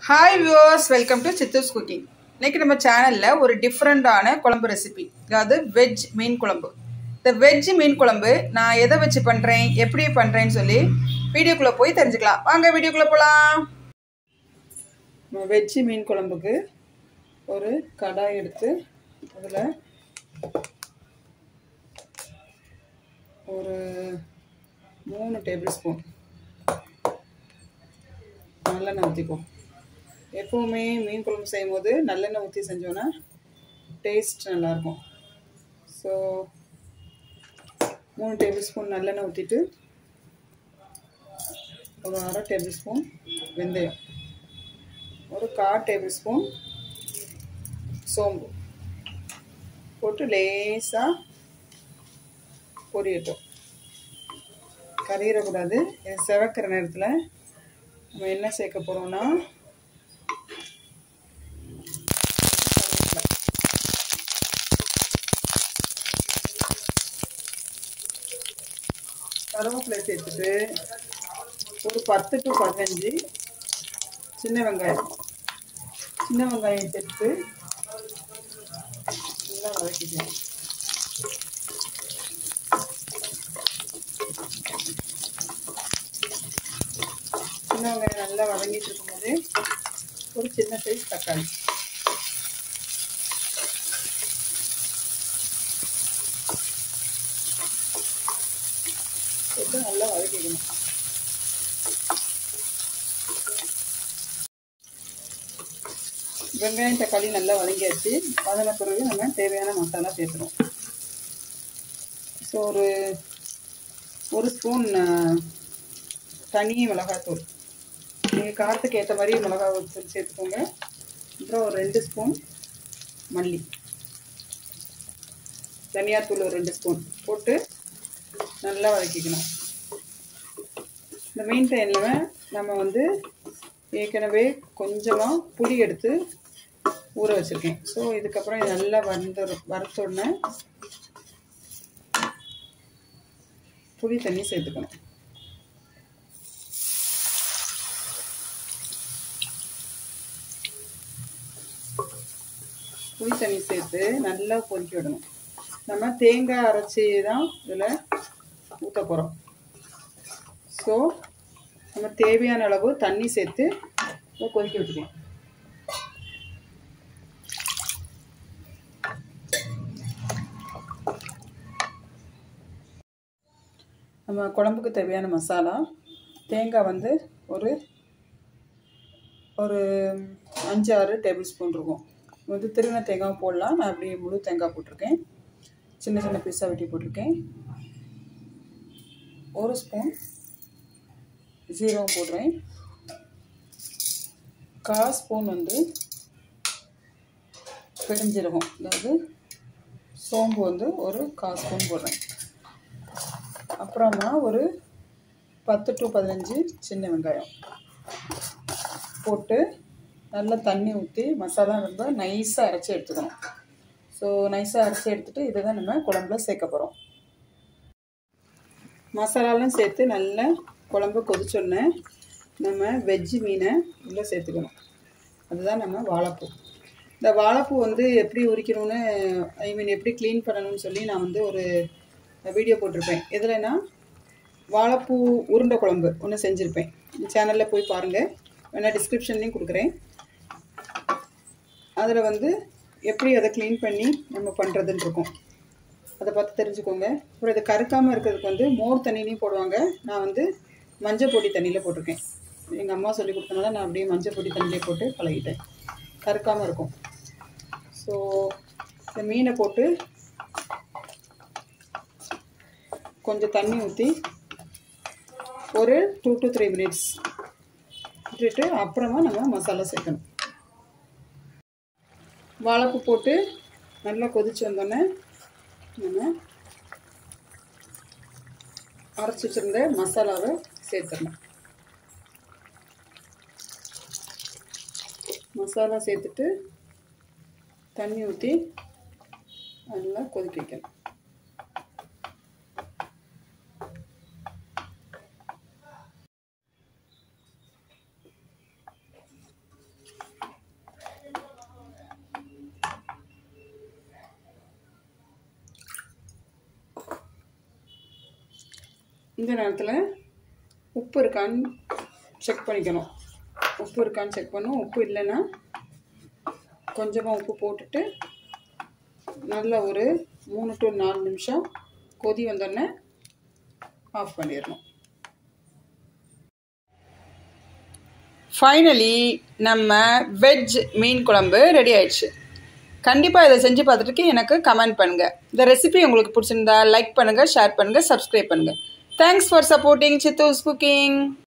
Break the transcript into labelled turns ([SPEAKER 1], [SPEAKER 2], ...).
[SPEAKER 1] hi viewers welcome to Chithu's cooking இன்னைக்கு நம்ம சேனலில் ஒரு டிஃப்ரெண்ட்டான குழம்பு ரெசிபி அதாவது வெஜ் மீன் குழம்பு இந்த வெஜ் மீன் குழம்பு நான் எதை வச்சு பண்ணுறேன் எப்படி பண்ணுறேன்னு சொல்லி வீடியோக்குள்ளே போய் தெரிஞ்சுக்கலாம் வாங்க வீடியோக்குள்ளே போகலாம் வெஜ் மீன் குழம்புக்கு ஒரு கடாய் எடுத்து அதில் ஒரு மூணு டேபிள் ஸ்பூன் நல்லெண்ணெய் ஊற்றிப்போம் எப்போவுமே மீன் குழம்பு செய்யும் போது நல்லெண்ணெய் ஊற்றி செஞ்சோன்னா டேஸ்ட் நல்லாயிருக்கும் ஸோ மூணு டேபிள் ஸ்பூன் நல்லெண்ணெய் ஊற்றிட்டு ஒரு அரை டேபிள் ஸ்பூன் வெந்தயம் ஒரு கால் டேபிள் ஸ்பூன் சோம்பு போட்டு லேசாக பொரியட்டும் கறியிடக்கூடாது இது செவக்கிற நேரத்தில் நம்ம என்ன சேர்க்க போகிறோம்னா கருவேப்பிலை சேர்த்துட்டு ஒரு பத்து டு பதினஞ்சு சின்ன வெங்காயம் சின்ன வெங்காயம் சேர்த்து நல்லா வதக்கிக்கலாம் சின்ன வெங்காயம் நல்லா வதங்கிட்டு இருக்கும்போது ஒரு சின்ன சைஸ் தக்காளி போட்டு நல்லா வதக்கிக்கணும் வெங்காயம் தக்காளி நல்லா வதங்கியாச்சு வதன பிறகு நம்ம தேவையான மசாலா சேர்த்துறோம் ஸோ ஒரு ஒரு ஸ்பூன் தனி மிளகாத்தூள் நீங்கள் காரத்துக்கு ஏற்ற மாதிரி மிளகாய் தூள் சேர்த்துக்கோங்க அப்புறம் ஒரு ரெண்டு ஸ்பூன் மல்லி தனியாத்தூள் ஒரு ரெண்டு ஸ்பூன் போட்டு நல்லா வதக்கிக்கணும் இந்த மெயின் டைமில் நம்ம வந்து ஏற்கனவே கொஞ்சமாக புளி எடுத்து ஊற வச்சுருக்கேன் ஸோ இதுக்கப்புறம் இது நல்லா வந்த வறுத்தோடனே புளி தண்ணி சேர்த்துக்கணும் புளி தண்ணி சேர்த்து நல்லா கொதிக்க விடணும் நம்ம தேங்காய் அரைச்சி தான் இதில் ஊற்ற போகிறோம் ஸோ நம்ம தேவையான அளவு தண்ணி சேர்த்து கொதிக்க விட்டுக்கலாம் நம்ம குழம்புக்கு தேவையான மசாலா தேங்காய் வந்து ஒரு ஒரு அஞ்சு ஆறு டேபிள் ஸ்பூன் இருக்கும் வந்து திருவின தேங்காய் போடலாம் நான் அப்படியே முழு தேங்காய் போட்டிருக்கேன் சின்ன சின்ன பீஸாக வெட்டி போட்டிருக்கேன் ஒரு ஸ்பூன் ஜீரகம் போடுறேன் கால் ஸ்பூன் வந்து பெருஞ்சீரகம் அதாவது சோம்பு வந்து ஒரு கால் ஸ்பூன் போடுறேன் அப்புறமா ஒரு பத்து டு பதினஞ்சு சின்ன வெங்காயம் போட்டு நல்லா தண்ணி ஊற்றி மசாலா ரொம்ப நைஸாக அரைச்சி எடுத்துக்கணும் ஸோ நைஸாக அரைச்சி எடுத்துகிட்டு இதை தான் நம்ம குழம்புல சேர்க்க போகிறோம் மசாலாலாம் சேர்த்து நல்லா குழம்பு கொதிச்சோடனே நம்ம வெஜ்ஜு மீனை உள்ளே சேர்த்துக்கணும் அதுதான் நம்ம வாழைப்பூ இந்த வாழைப்பூ வந்து எப்படி உரிக்கணும்னு ஐ மீன் எப்படி க்ளீன் பண்ணணும்னு சொல்லி நான் வந்து ஒரு வீடியோ போட்டிருப்பேன் எதுலனா வாழைப்பூ உருண்டை குழம்பு ஒன்று செஞ்சுருப்பேன் சேனலில் போய் பாருங்கள் வேணால் டிஸ்கிரிப்ஷன்லேயும் கொடுக்குறேன் அதில் வந்து எப்படி அதை க்ளீன் பண்ணி நம்ம பண்ணுறதுன்னு இருக்கும் அதை பார்த்து தெரிஞ்சுக்கோங்க அப்புறம் இதை கருக்காமல் இருக்கிறதுக்கு வந்து மோர் தண்ணிலையும் போடுவாங்க நான் வந்து மஞ்சள் பொடி தண்ணியில் போட்டிருக்கேன் எங்கள் அம்மா சொல்லி கொடுத்தனால நான் அப்படியே மஞ்சள் பொடி தண்ணியிலே போட்டு பழகிட்டேன் கருக்காமல் இருக்கும் ஸோ இந்த மீனை போட்டு கொஞ்சம் தண்ணி ஊற்றி ஒரு டூ டு த்ரீ மினிட்ஸ் விட்டுட்டு அப்புறமா நம்ம மசாலா சேர்க்கணும் வாழைப்பூ போட்டு நல்லா கொதிச்சு வந்தோடனே நம்ம அரைச்சி வச்சுருந்த மசாலாவை சேர்த்துடணும் மசாலா சேர்த்துட்டு தண்ணி ஊற்றி நல்லா கொதிக்க வைக்கணும் இந்த நேரத்தில் உப்பு இருக்கான்னு செக் பண்ணிக்கணும் உப்பு இருக்கான்னு செக் பண்ணணும் உப்பு இல்லைன்னா கொஞ்சமாக உப்பு போட்டுட்டு நல்ல ஒரு மூணு டு நாலு நிமிஷம் கொதி வந்தோடனே ஆஃப் பண்ணிடணும் ஃபைனலி நம்ம வெஜ் மீன் குழம்பு ரெடி ஆயிடுச்சு கண்டிப்பாக இதை செஞ்சு பார்த்துட்டு எனக்கு கமெண்ட் பண்ணுங்கள் இந்த ரெசிபி உங்களுக்கு பிடிச்சிருந்தா லைக் பண்ணுங்கள் ஷேர் பண்ணுங்கள் சப்ஸ்கிரைப் பண்ணுங்கள் thanks for supporting Chithu's cooking